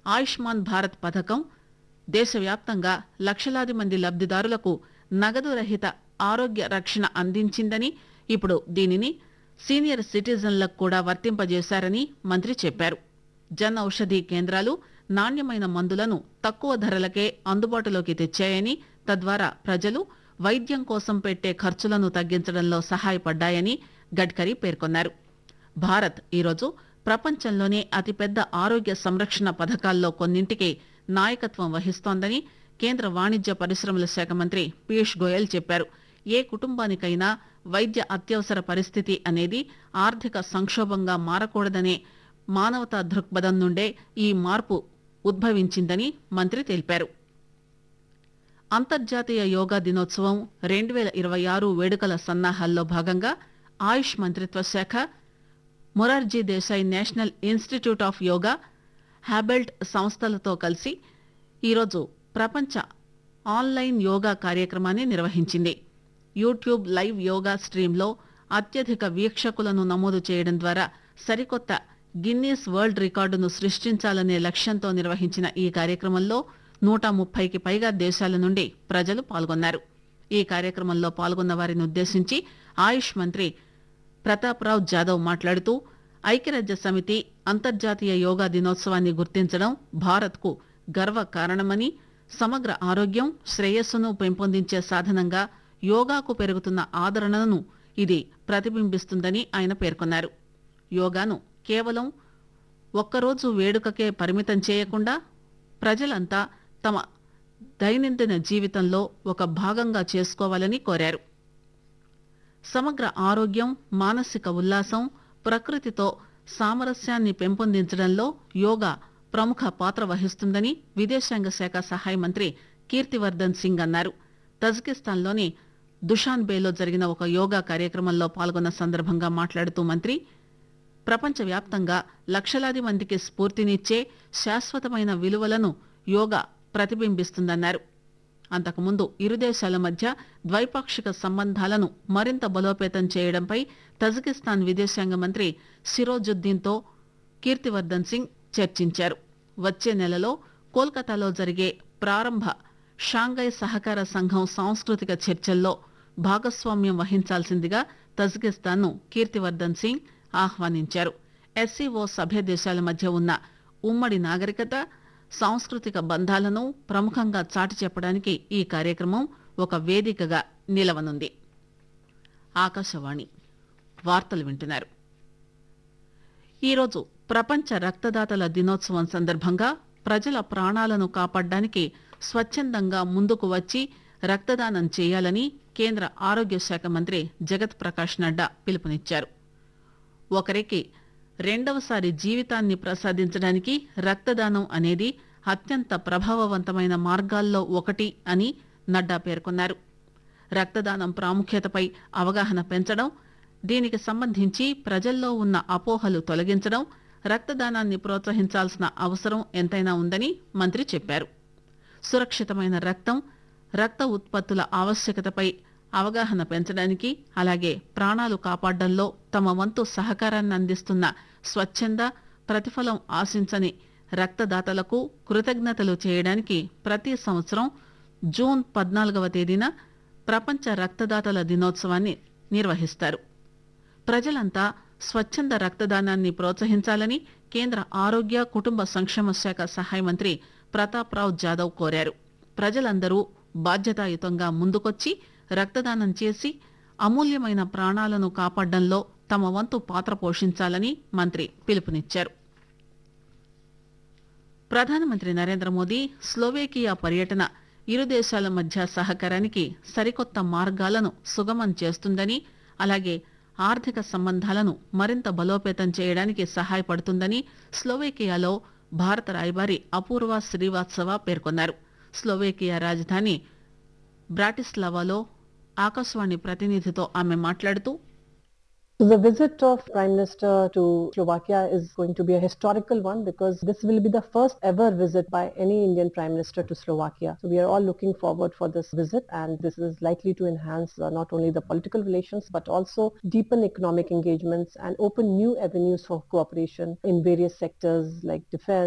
ఆయుష్మాన్ భారత్ పథకం దేశవ్యాప్తంగా లక్షలాది మంది లబ్దిదారులకు నగదు రహిత ఆరోగ్య రక్షణ అందించిందని ఇప్పుడు దీనిని సీనియర్ సిటిజన్లకు కూడా వర్తింపజేశారని మంత్రి చెప్పారు జన్ ఔషధీ కేంద్రాలు నాణ్యమైన మందులను తక్కువ ధరలకే అందుబాటులోకి తెచ్చాయని తద్వారా ప్రజలు వైద్యం కోసం పెట్టే ఖర్చులను తగ్గించడంలో సహాయపడ్డాయని గడ్కరీ పేర్కొన్నారు భారత్ ఈరోజు ప్రపంచంలోనే అతిపెద్ద ఆరోగ్య సంరక్షణ పథకాల్లో కొన్నింటికి నాయకత్వం వహిస్తోందని కేంద్ర వాణిజ్య పరిశ్రమల శాఖ మంత్రి పీయూష్ గోయల్ చెప్పారు ఏ కుటుంబానికైనా వైద్య అత్యవసర పరిస్థితి అనేది ఆర్థిక సంక్షోభంగా మారకూడదనే మానవతా దృక్పథం నుండే ఈ మార్పు ఉద్భవించిందని మంత్రి తెలిపారు అంతర్జాతీయ యోగా దినోత్సవం రెండు వేల ఇరవై ఆరు వేడుకల సన్నాహాల్లో భాగంగా ఆయుష్ మంత్రిత్వ శాఖ Morarji Desai national institute of yoga హ్యాబెల్ట్ సంస్థలతో కలిసి ఈరోజు ప్రపంచ ఆన్లైన్ యోగా కార్యక్రమాన్ని నిర్వహించింది యూట్యూబ్ లైవ్ యోగా స్ట్రీమ్లో అత్యధిక వీక్షకులను నమోదు చేయడం ద్వారా సరికొత్త గిన్నీస్ వరల్డ్ రికార్డును సృష్టించాలనే లక్ష్యంతో నిర్వహించిన ఈ కార్యక్రమంలో నూట ముప్పైకి పైగా దేశాల నుండి ప్రజలు పాల్గొన్నారు ఈ కార్యక్రమంలో పాల్గొన్న వారిని ఉద్దేశించి ఆయుష్ మంత్రి ప్రతాప్రావ్ జాదవ్ మాట్లాడుతూ ఐక్యరాజ్య సమితి అంతర్జాతీయ యోగా దినోత్సవాన్ని గుర్తించడం భారత్కు గర్వ కారణమని సమగ్ర ఆరోగ్యం శ్రేయస్సును పెంపొందించే సాధనంగా యోగాకు పెరుగుతున్న ఆదరణను ఇది ప్రతిబింబిస్తుందని ఆయన పేర్కొన్నారు యోగాను కేవలం ఒక్కరోజు వేడుకకే పరిమితం చేయకుండా ప్రజలంతా తమ దైనందిన జీవితంలో ఒక భాగంగా చేసుకోవాలని కోరారు సమగ్ర ఆరోగ్యం మానసిక ఉల్లాసం ప్రకృతితో సామరస్యాన్ని పెంపొందించడంలో యోగా ప్రముఖ పాత్ర వహిస్తుందని విదేశాంగ శాఖ సహాయ మంత్రి కీర్తివర్ధన్ సింగ్ అన్నారు తజకిస్తాన్లోని దుషాన్బేలో జరిగిన ఒక యోగా కార్యక్రమంలో పాల్గొన్న సందర్భంగా మాట్లాడుతూ మంత్రి ప్రపంచవ్యాప్తంగా లక్షలాది మందికి స్ఫూర్తినిచ్చే శాశ్వతమైన విలువలను యోగా ప్రతిబింబిస్తుందన్నారు అంతకుముందు ఇరు దేశాల మధ్య ద్వైపాక్షిక సంబంధాలను మరింత బలోపేతం చేయడంపై తజకిస్తాన్ విదేశాంగ మంత్రి సిరోజుద్దీన్తో కీర్తివర్ధన్ సింగ్ చర్చించారు వచ్చే నెలలో కోల్కతాలో జరిగే ప్రారంభ షాంఘై సహకార సంఘం సాంస్కృతిక చర్చల్లో భాగస్వామ్యం వహించాల్సిందిగా తజకిస్తాన్ను కీర్తివర్ధన్ సింగ్ ఆహ్వానించారు ఎస్సీఓ సభ్య దేశాల మధ్య ఉన్న ఉమ్మడి నాగరికత సాంస్కృతిక బంధాలను ప్రముఖంగా చాటి చెప్పడానికి ఈ కార్యక్రమం ఒక వేదికగా నిలవనుంది ఆకాశవాణి వార్తలు వింటున్నారు ఈరోజు ప్రపంచ రక్తదాతల దినోత్సవం సందర్భంగా ప్రజల ప్రాణాలను కాపాడడానికి స్వచ్ఛందంగా ముందుకు వచ్చి రక్తదానం చేయాలని కేంద్ర ఆరోగ్య శాఖ మంత్రి జగత్ ప్రకాష్ నడ్డా పిలుపునిచ్చారు ఒకరికి రెండవసారి జీవితాన్ని ప్రసాదించడానికి రక్తదానం అనేది అత్యంత ప్రభావవంతమైన మార్గాల్లో ఒకటి అని నడ్డా పేర్కొన్నారు రక్తదానం ప్రాముఖ్యతపై అవగాహన పెంచడం దీనికి సంబంధించి ప్రజల్లో ఉన్న అపోహలు తొలగించడం రక్తదానాన్ని ప్రోత్సహించాల్సిన అవసరం ఎంతైనా ఉందని మంత్రి చెప్పారు సురక్షితమైన రక్తం రక్త ఉత్పత్తుల ఆవశ్యకతపై అవగాహన పెంచడానికి అలాగే ప్రాణాలు కాపాడడంలో తమ వంతు సహకారాన్ని అందిస్తున్న స్వచ్ఛంద ప్రతిఫలం ఆశించని రక్తదాతలకు కృతజ్ఞతలు చేయడానికి ప్రతి సంవత్సరం జూన్ పద్నాలుగవ తేదీన ప్రపంచ రక్తదాతల దినోత్సవాన్ని నిర్వహిస్తారు ప్రజలంతా స్వచ్ఛంద రక్తదానాన్ని ప్రోత్సహించాలని కేంద్ర ఆరోగ్య కుటుంబ సంక్షేమ శాఖ సహాయ మంత్రి ప్రతాప్రావ్ జాదవ్ కోరారు ప్రజలందరూ బాధ్యతాయుతంగా ముందుకొచ్చి రక్తదానం చేసి అమూల్యమైన ప్రాణాలను కాపాడడంలో తమ వంతు పాత్ర పోషించాలని మంత్రి పిలుపునిచ్చారు ప్రధానమంత్రి నరేంద్ర మోదీ స్లోవేకియా పర్యటన ఇరు దేశాల మధ్య సహకారానికి సరికొత్త మార్గాలను సుగమం చేస్తుందని అలాగే ఆర్థిక సంబంధాలను మరింత బలోపేతం చేయడానికి సహాయపడుతుందని స్లోవేకియాలో భారత రాయబారి అపూర్వ శ్రీవాత్సవ పేర్కొన్నారు స్లోవేకియా రాజధాని బ్రాటిస్లావాలో ఆకాశవాణి ప్రతినిధితో ఆమె మాట్లాడుతూ So the visit of Prime Minister to Slovakia is going to be a historical one because this will be the first ever visit by any Indian Prime Minister to Slovakia. So we are all looking forward for this visit and this is likely to enhance uh, not only the political relations but also deepen economic engagements and open new avenues for cooperation in various sectors like defense,